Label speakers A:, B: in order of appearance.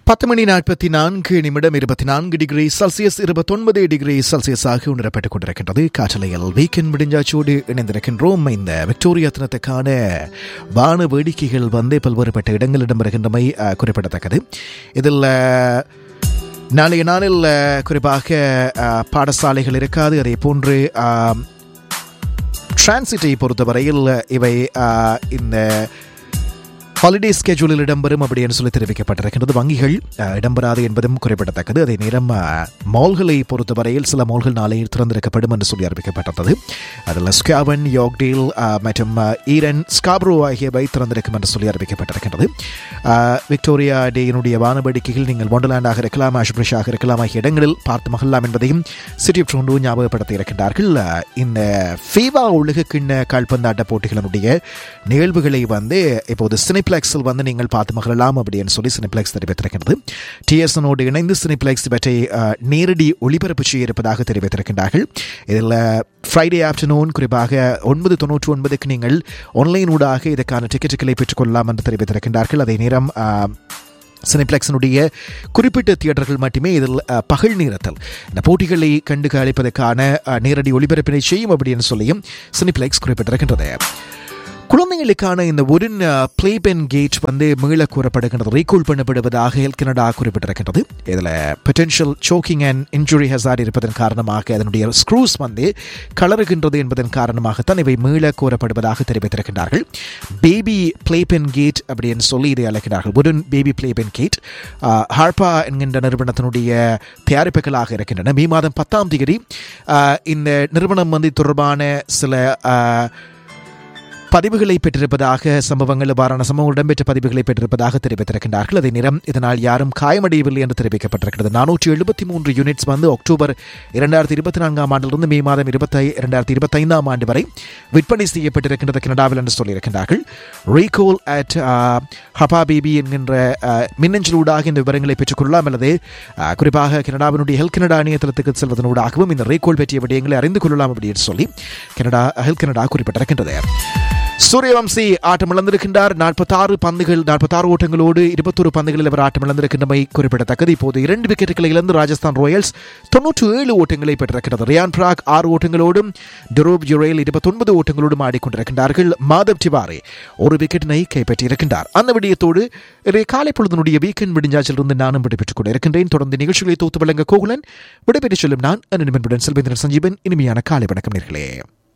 A: பத்து மணி நாற்பத்தி நான்கு நிமிடம் இருபத்தி நான்கு டிகிரி செல்சியஸ் இருபத்தொன்பது டிகிரி செல்சியஸாக உணரப்பட்டுக் கொண்டிருக்கின்றது காற்றலையில் வீக்கெண்ட் முடிஞ்சாச்சோடு இணைந்திருக்கின்றோம் இந்த விக்டோரியா தினத்துக்கான வான வேடிக்கைகள் வந்து பல்வேறுபட்ட இடங்களிடம் வருகின்றமை அஹ், குறிப்பிடத்தக்கது இதில் அஹ், நாளைய நாளில் அஹ், குறிப்பாக அஹ், பாடசாலைகள் இருக்காது அதே போன்று அஹ், டிரான்சிட்டை பொறுத்தவரையில் இவை அஹ், இந்த ஹாலிடே ஸ்கெட்யூலில் இடம்பெறும் அப்படின்னு சொல்லி தெரிவிக்கப்பட்டிருக்கின்றது வங்கிகள் அஹ், இடம்பெறாது என்பதும் குறிப்பிடத்தக்கது அதே நேரம் அஹ், மால்களை பொறுத்தவரையில் சில மால்கள் நாளை திறந்திருக்கப்படும் என்று சொல்லி அறிவிக்கப்பட்டிருந்தது அதில் ஸ்காவன் யோக்டேல் அஹ், மற்றும் அஹ், ஈரன் ஸ்காப்ரோ ஆகியவை திறந்திருக்கும் என்று சொல்லி அறிவிக்கப்பட்டிருக்கின்றது அஹ், விக்டோரியா டேயினுடைய வானவேடிக்கைகள் நீங்கள் ஒண்டர்லாண்டாக இருக்கலாம் ஆஷ்பிரிஷாக இருக்கலாம் ஆகிய இடங்களில் பார்த்து மகிழலாம் என்பதையும் சிட்டி ஆஃப் ட்ரோண்டோ ஞாபகப்படுத்தி இருக்கின்றார்கள் அஹ், இந்த ஃபீவா உலக கிண்ண கால்பந்தாட்ட போட்டிகளினுடைய நிகழ்வுகளை வந்து இப்போது சினிப்ளெக்ஸில் வந்து நீங்கள் பார்த்து மகிழலாம் அப்படின்னு சொல்லி சினிப்ளெக்ஸ் தெரிவித்திருக்கிறது டிஎஸ்எனோடு இணைந்து சினிப்ளெக்ஸ் இவற்றை அஹ், நேரடி ஒளிபரப்பு செய்ய இருப்பதாக தெரிவித்திருக்கின்றார்கள் இதில் ஃப்ரைடே ஆஃப்டர்நூன் குறிப்பாக ஒன்பது தொண்ணூற்றி ஒன்பதுக்கு நீங்கள் ஆன்லைன் ஊடாக இதற்கான டிக்கெட்டுகளை பெற்றுக்கொள்ளலாம் என்று தெரிவித்திருக்கின்றார்கள் அதே நேரம் அஹ், சினிப்ளெக்ஸினுடைய குறிப்பிட்ட தியேட்டர்கள் மட்டுமே இதில் அஹ், பகல் நேரத்தில் இந்த போட்டிகளை கண்டு கழிப்பதற்கான அஹ், நேரடி ஒளிபரப்பினை செய்யும் அப்படின்னு சொல்லியும் சினிப்ளெக்ஸ் குறிப்பிட்டிருக்கின்றது குழந்தைகளுக்கான இந்த ஒரு பிளே பென் கேட் வந்து மீள கூறப்படுகின்றது ரீகூல் பண்ணப்படுவதாக ஹெல்த் கனடா குறிப்பிட்டிருக்கின்றது இதில் potential choking and injury hazard இருப்பதன் காரணமாக அதனுடைய ஸ்க்ரூஸ் வந்து கலருகின்றது என்பதன் காரணமாகத்தான் இவை மீள கூறப்படுவதாக தெரிவித்திருக்கின்றார்கள் பேபி பிளே பென் கேட் அப்படின்னு சொல்லி இதை அழைக்கிறார்கள் உடன் பேபி பிளே பென் கேட் ஹார்பா என்கின்ற நிறுவனத்தினுடைய தயாரிப்புகளாக இருக்கின்றன மே மாதம் பத்தாம் தேதி ஆஹ், இந்த நிறுவனம் வந்து தொடர்பான சில ஆஹ், பதிவுகளை பெற்றிருப்பதாக சம்பவங்கள் இவ்வாறான சம்பவங்கள் இடம்பெற்ற பதிவுகளை பெற்றிருப்பதாக தெரிவித்திருக்கின்றார்கள் அதே நேரம் இதனால் யாரும் காயமடையவில்லை என்று தெரிவிக்கப்பட்டிருக்கிறது நானூற்றி எழுபத்தி மூன்று யூனிட்ஸ் வந்து அக்டோபர் இரண்டாயிரத்தி இருபத்தி நான்காம் ஆண்டிலிருந்து மே மாதம் இருபத்தி இரண்டாயிரத்தி இருபத்தைந்தாம் ஆண்டு வரை விற்பனை செய்யப்பட்டிருக்கின்றது கனடாவில் என்று சொல்லியிருக்கின்றார்கள் ரீகோல் அட் ஹபா பேபி என்கின்ற அஹ், மின்னஞ்சலூடாக இந்த விவரங்களை பெற்றுக்கொள்ளலாம் அல்லது அஹ், குறிப்பாக கனடாவினுடைய ஹெல்த் கனடா இணையதளத்துக்கு செல்வதனூடாகவும் இந்த ரீகோல் பற்றிய விடயங்களை அறிந்து கொள்ளலாம் அப்படின்னு சொல்லி கனடா ஹெல்த் கனடா குறிப்பிட்டிருக்கின்றது சூரியவம்சி ஆட்டம் இழந்திருக்கின்றார் நாற்பத்தாறு பந்துகள் நாற்பத்தாறு ஓட்டங்களோடு இருபத்தொரு பந்துகளில் அவர் ஆட்டம் இழந்திருக்கின்றமை குறிப்பிடத்தக்கது இப்போது இரண்டு விக்கெட்டுகளை இழந்து ராஜஸ்தான் ராயல்ஸ் தொன்னூற்று ஏழு ஓட்டங்களை பெற்றிருக்கிறது ரியான் பிராக் ஆறு ஓட்டங்களோடும் டெரோப் ஜுரேல் இருபத்தொன்பது ஓட்டங்களோடும் ஆடிக்கொண்டிருக்கின்றார்கள் மாதவ் டிவாரே ஒரு விக்கெட்டினை கைப்பற்றியிருக்கின்றார் அந்த விடயத்தோடு இன்றைய காலை பொழுதனுடைய வீக்கெண்ட் விடிஞ்சாச்சிலிருந்து நானும் விடைபெற்றுக் கொண்டிருக்கின்றேன் தொடர்ந்து நிகழ்ச்சிகளை தொகுத்து வழங்க கோகுலன் விடைபெற்றுச் செல்லும் நான் அன்புடன் செல்வேந்திரன் சஞ்சீவன் இனிமையான காலை வணக்கம் நேர்களே